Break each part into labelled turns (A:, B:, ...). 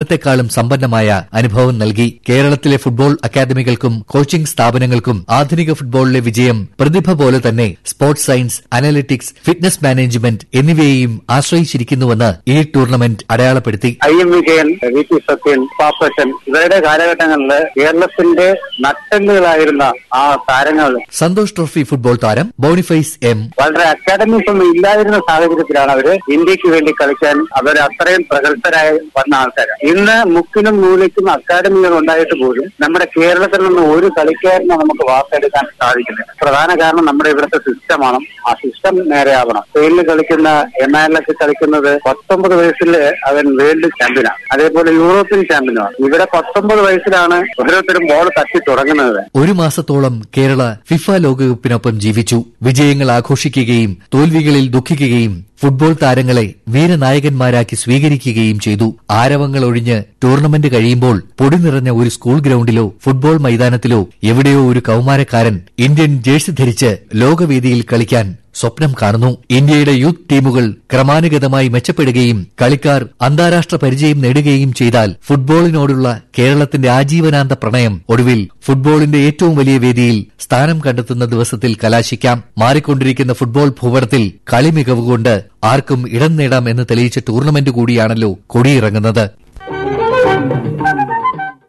A: ത്തെക്കാളും സമ്പന്നമായ അനുഭവം നൽകി കേരളത്തിലെ ഫുട്ബോൾ അക്കാദമികൾക്കും കോച്ചിംഗ് സ്ഥാപനങ്ങൾക്കും ആധുനിക ഫുട്ബോളിലെ വിജയം പ്രതിഭ പോലെ തന്നെ sports science analytics fitness management എന്നിവയെയും ആശ്രയിച്ചിരിക്കുന്നുവെന്ന് ഈ ടൂർണമെന്റ് അടയാളപ്പെടുത്തി
B: I M Vijayan V P Sathyan Pappachan ഇവരുടെ കാലഘട്ടങ്ങളിൽ കേരളത്തിന്റെ നട്ടെല്ലുകളായിരുന്ന ആ താരങ്ങൾ
A: സന്തോഷ് ട്രോഫി ഫുട്ബോൾ താരം ബോണിഫൈസ് എം
B: വളരെ അക്കാഡമീസ് ഒന്നും ഇല്ലാതിരുന്ന സാഹചര്യത്തിലാണ് അവര് ഇന്ത്യക്ക് വേണ്ടി കളിക്കാൻ അവർ അത്രയും പ്രഗത്ഭരായി വന്ന ആൾക്കാർ ഇന്ന് മുക്കിനും മൂലയ്ക്കും അക്കാഡമികൾ ഉണ്ടായിട്ട് പോലും നമ്മുടെ കേരളത്തിൽ നിന്ന് ഒരു കളിക്കാരനെ നമുക്ക് വാർത്തെടുക്കാൻ സാധിക്കുന്നില്ല പ്രധാന കാരണം നമ്മുടെ ഇവിടുത്തെ സിസ്റ്റമാണ് ആ സിസ്റ്റം നേരെയാവണം സ്പെയിനിൽ കളിക്കുന്ന എം എല്ലൊക്കെ കളിക്കുന്നത് പത്തൊമ്പത് വയസ്സിൽ അവൻ വേൾഡ് ചാമ്പ്യനാണ് അതേപോലെ യൂറോപ്യൻ ചാമ്പ്യനുമാണ് ഇവിടെ പത്തൊമ്പത് വയസ്സിലാണ് ഓരോരുത്തരും ബോൾ തട്ടി തുടങ്ങുന്നത്
A: ഒരു മാസത്തോളം കേരള ഫിഫ ലോകകപ്പിനൊപ്പം ജീവിച്ചു വിജയങ്ങൾ ആഘോഷിക്കുകയും തോൽവികളിൽ ദുഃഖിക്കുകയും ഫുട്ബോൾ താരങ്ങളെ വീരനായകന്മാരാക്കി സ്വീകരിക്കുകയും ചെയ്തു ആരവങ്ങൾ ഒഴിഞ്ഞ് ടൂർണമെന്റ് കഴിയുമ്പോൾ പൊടി നിറഞ്ഞ ഒരു സ്കൂൾ ഗ്രൌണ്ടിലോ ഫുട്ബോൾ മൈതാനത്തിലോ എവിടെയോ ഒരു കൌമാരക്കാരൻ ഇന്ത്യൻ ജേഴ്സി ധരിച്ച് ലോകവേദിയിൽ കളിക്കാൻ സ്വപ്നം കാണുന്നു ഇന്ത്യയുടെ യൂത്ത് ടീമുകൾ ക്രമാനുഗതമായി മെച്ചപ്പെടുകയും കളിക്കാർ അന്താരാഷ്ട്ര പരിചയം നേടുകയും ചെയ്താൽ ഫുട്ബോളിനോടുള്ള കേരളത്തിന്റെ ആജീവനാന്ത പ്രണയം ഒടുവിൽ ഫുട്ബോളിന്റെ ഏറ്റവും വലിയ വേദിയിൽ സ്ഥാനം കണ്ടെത്തുന്ന ദിവസത്തിൽ കലാശിക്കാം മാറിക്കൊണ്ടിരിക്കുന്ന ഫുട്ബോൾ ഭൂപടത്തിൽ കളി മികവുകൊണ്ട് ആർക്കും ഇടം നേടാം എന്ന് തെളിയിച്ച ടൂർണമെന്റ് കൂടിയാണല്ലോ കൊടിയിറങ്ങുന്നത്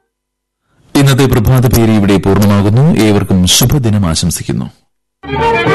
C: ഇന്നത്തെ പ്രഭാത പേര് ഇവിടെ പൂർണ്ണമാകുന്നു ഏവർക്കും ശുഭദിനം ആശംസിക്കുന്നു